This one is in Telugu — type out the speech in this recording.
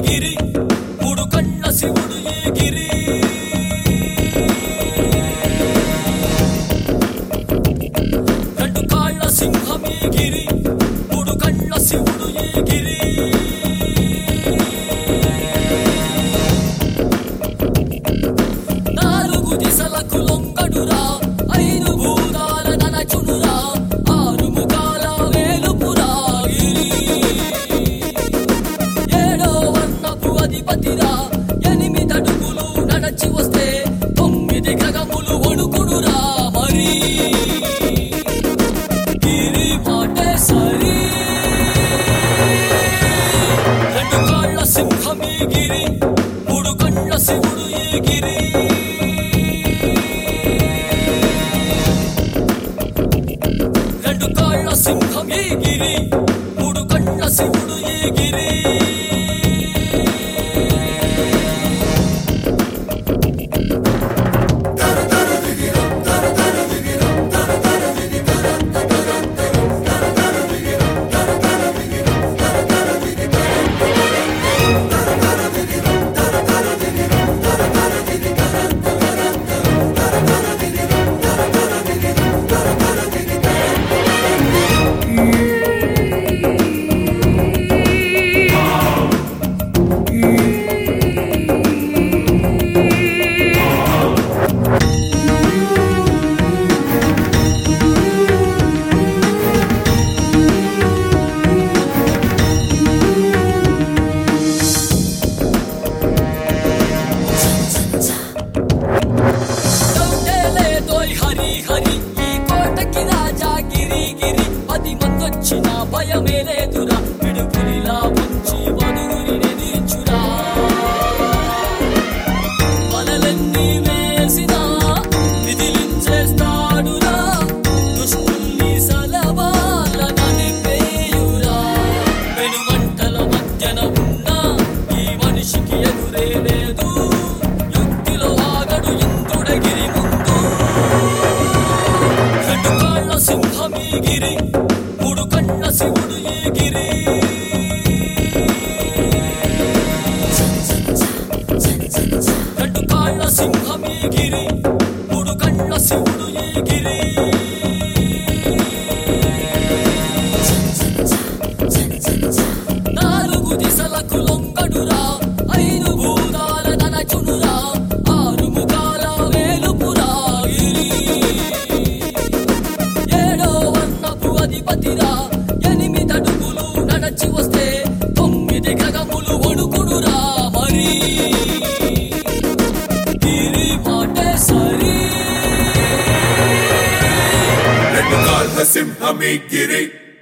గిరి మూడు కళ్ళ శివుడు ఈ గిరి రెండు కాళ్ళ సింహం ఈ గిరి మూడు కళ్ళ శివుడు ఈ గిరి నాలుగు దిశలకు లొంగడురా ఐదు భూతాల ననచునురా ఆరు ముఖాల వేలుపురా గిరి ఏడో వర్ణపు అధిపతిరా ఎనిమిదడుగులు నడచి వస్తే తొమ్మిది గ్రహములు వణుకుడురా మరి గిరి మాటే సరి రెండు కాళ్ళ సింహమీ గిరి మూడు కళ్ళ శివుడు ఈ గిరి రెండు కాళ్ళ సింహం ఈ గిరి మూడు కళ్ళ శివుడు ఈ గిరి దౌడేలేదోయ్ హరి హరి ఈ కోటకి రాజా గిరి గిరి పది మందొచ్చిన భయమే లేదురా పిడుపులిలా ఉంచి బదుగురి నెదిర్చురా వలలెన్ని వేసినా విదిలించేస్తాడురా దుష్టుల్ని సలవాల నడిపేయురా వెనుమంటల మధ్యన ఉన్న ఈ మనిషికి ఎదురే లేదు యుక్తిలో ఆగడు ఇంద్రుడగిరి ముందు రెండు కాళ్ళ సింహమీ గిరి మూడు కళ్ళ శివుడు ఈ గిరి రెండు కాళ్ళ సింహమీ గిరి మూడు కళ్ళ శివుడు ఈ గిరి నాలుగు దిశలకు లొంగడురా ఐదు భూతాల ననచునురా ఆరు ముఖాల వేలుపురా గిరి ఏడో వర్ణపు అధిపతిరా ఎనిమిదడుగులు నడచి వస్తే తొమ్మిది గ్రహములు వణుకుడురా మరి గిరి మాటే సరి రెండు కాళ్ళ సింహమే గిరి